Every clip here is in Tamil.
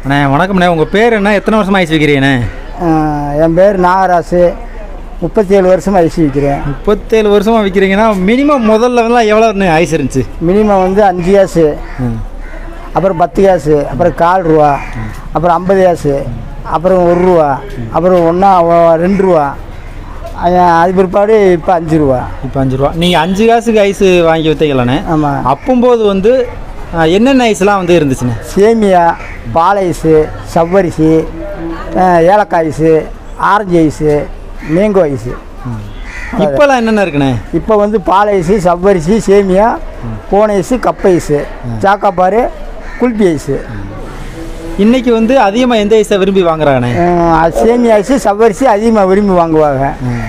அண்ணே வணக்கம்ண்ணே உங்கள் பேர் என்ன எத்தனை வருஷமா ஐஸ் வைக்கிறீங்கண்ணே ஆஹ் என் பேர் நாகராசு முப்பத்தி ஏழு வருஷம் ஐசி விற்கிறேன் முப்பத்தேழு வருஷமா விற்கிறீங்கன்னா மினிமம் முதல்ல வந்து எவ்வளோ ஐஸ் இருந்துச்சு மினிமம் வந்து அஞ்சு காசு அப்புறம் பத்து காசு அப்புறம் கால் ரூபா அப்புறம் ஐம்பது காசு அப்புறம் ஒரு ரூபா அப்புறம் ஒன்றா ரெண்டு ரூபா அது அது பிற்பாடு இப்போ அஞ்சு ரூபா இப்போ அஞ்சு ரூபா நீங்கள் அஞ்சு காசுக்கு ஐஸ் வாங்கி விற்றீங்களாண்ணே ஆமாம் அப்போம்போது வந்து ஆ, என்னென்ன ஐஸ்லாம் வந்து இருந்துச்சுண்ணே சேமியா பால் ஐஸு சவ்வரிசி ஆஹ் ஏலக்காய் ice orange ice mango ice இப்போலாம் என்னென்ன இருக்குண்ணே இப்போ வந்து பால் ஐஸு சவ்வரிசி சேமியா கோன் ஐஸு கப் ஐஸு சாக்காப்பாரு குல்பி ஐஸு இன்னைக்கு வந்து அதிகமாக எந்த ஐஸை விரும்பி வாங்குறாங்கண்ணே அஹ் சேமியா ஐஸு சவ்வரிசி அதிகமாக விரும்பி வாங்குவாங்க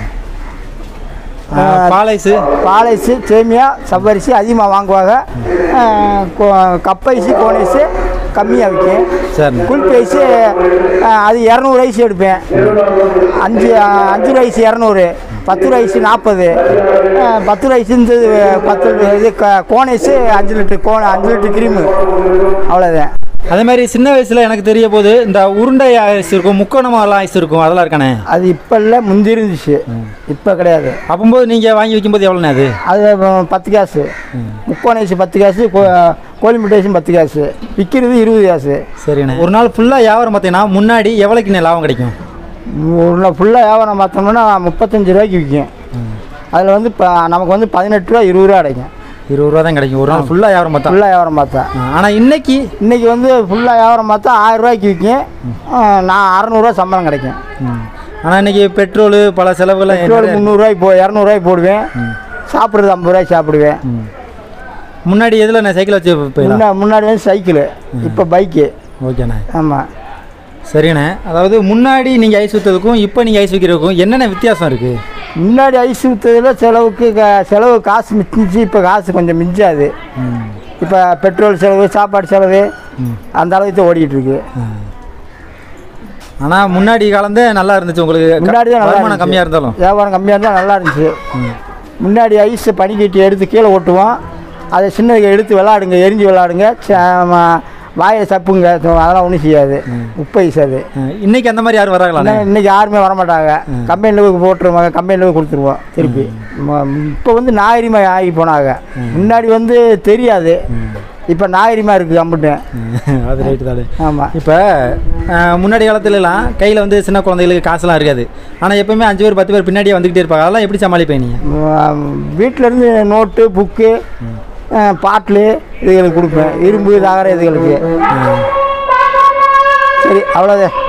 ஆ, பால் ஐஸு பால் ஐஸு சேமியா சவ்வரிசி அதிகமாக வாங்குவாங்க அஹ் கோ- கப் ஐஸு கோன் ஐஸு கம்மியாக விற்கும் சரிண்ணே குல்பி ஐஸு அஹ் அது இரநூறு ஐஸ் எடுப்பேன் அஞ்சு அஹ் அஞ்சு ரூபா ஐஸ் இரநூறு பத்து ரூபா ஐஸு நாற்பது பத்து ரூபா ஐஸு இந்த பத்து இது க- கோன் ஐஸு அஞ்சு லிட்டர் கோன் அஞ்சு லிட்டர் கிரீமு அவ்வளோதான் அதே மாதிரி சின்ன வயசில் எனக்கு தெரிய போது இந்த உருண்டை ஐஸ் இருக்கும் முக்கோணமாலாம் ஐஸ் இருக்கும் அதெல்லாம் இருக்கானே அது இப்போ இல்லை முந்தி இருந்துச்சு இப்போ கிடையாது அப்போம்போது நீங்கள் வாங்கி வைக்கும்போது எவ்வளோண்ணே அது அது அப்புறம் பத்து காசு முக்கோண ஐஸு பத்து காசு கோ- கோழி முட்டை ஐஸும் பத்து காசு விற்கிறது இருபது காசு சரிண்ணே ஒரு நாள் ஃபுல்லாக வியாபாரம் பார்த்தீங்கன்னா முன்னாடி எவ்வளோக்குண்ணே லாபம் கிடைக்கும் ஒரு நாள் ஃபுல்லாக வியாபாரம் பார்த்தோம்னா முப்பத்தஞ்சு ரூபாய்க்கு விற்கும் அதில் வந்து இப்போ நமக்கு வந்து பதினெட்டு ரூபா இருபது ரூபா கிடைக்கும் இருபது ரூபா தான் கிடைக்கும் ஒரு நாள் ஃபுல்லாக வியாபாரம் பார்த்தா ஃபுல்லாக வியாபாரம் பார்த்தா ஆனால் இன்னைக்கு இன்றைக்கி வந்து ஃபுல்லாக வியாபாரம் பார்த்தா ஆயிரம் ரூபாய்க்கு விற்கும் நான் அறநூறுவா சம்பளம் கிடைக்கும் ஆனால் இன்னைக்கு பெட்ரோலு பல செலவுகள்லாம் பெட்ரோல் நிறைய- முந்நூறுரூவாய்க்கு போ இரநூறுவாய்க்கு போடுவேன் சாப்பிட்றது ஐம்பது ரூபாய்க்கு சாப்பிடுவேன் முன்னாடி எதில் நான் சைக்கிள் வச்சு போயிடலாம் முன்னா முன்னாடி வந்து சைக்கிளு இப்போ பைக்கு ஓகேண்ணே ஆமாம் சரிண்ணே அதாவது முன்னாடி நீங்கள் ஐஸ் விற்றதுக்கும் இப்போ நீங்கள் ஐஸ் விற்கிறதுக்கும் என்னென்ன வித்தியாசம் இருக்குது முன்னாடி ஐஸ் ஊற்றுறதுல செலவுக்கு க- செலவு காசு மிச்சிச்சு இப்போ காசு கொஞ்சம் மிஞ்சாது இப்போ பெட்ரோல் செலவு சாப்பாடு செலவு அந்த அளவுக்கு தான் ஓடிக்கிட்டு இருக்கு ஆனால் முன்னாடி காலந்தே நல்லா இருந்துச்சு உங்களுக்கு முன்னாடி தான் நல்லா வருமானம் இருந்துச்சு. கம்மியாக இருந்தாலும் வியாபாரம் கம்மியாக இருந்தால் நல்லா இருந்துச்சு முன்னாடி ஐஸ் பனிக்கட்டி எடுத்து கீழே ஓட்டுவோம் அதை சின்னதுக்கு எடுத்து விளாடுங்க எரிஞ்சு விளாடுங்க வாயை சப்புங்க அதெல்லாம் ஒன்றும் செய்யாது உப்பு ஐஸ் அது இன்னைக்கு அந்த மாதிரி யாரும் வராங்களாண்ணே இன்னும் இன்னைக்கு யாருமே வரமாட்டாங்க கம்பெனியில் போய் போட்டுருவாங்க கம்பெனியில் போய் கொடுத்துருவோம் திருப்பி இப்போ வந்து நாகரிகமாக ஆகி போனாங்க முன்னாடி வந்து தெரியாது இப்போ நாகரிகமாக இருக்குது கம்பெனி அது ரைட்டு தானே ஆமாம் இப்போ முன்னாடி காலத்துலலாம் கையில் வந்து சின்ன குழந்தைகளுக்கு காசுலாம் இருக்காது ஆனால் எப்பவுமே அஞ்சு பேர் பத்து பேர் பின்னாடியே வந்துக்கிட்டே இருப்பாங்க அதெல்லாம் எப்படி சமாளிப்பேன் நீங்கள் வீட்டிலேருந்து நோட்டு புக்கு பாட்டிலு இதுகளுக்கு கொடுப்பேன் இரும்பு தகர இதுகளுக்கு சரி அவ்வளோதான்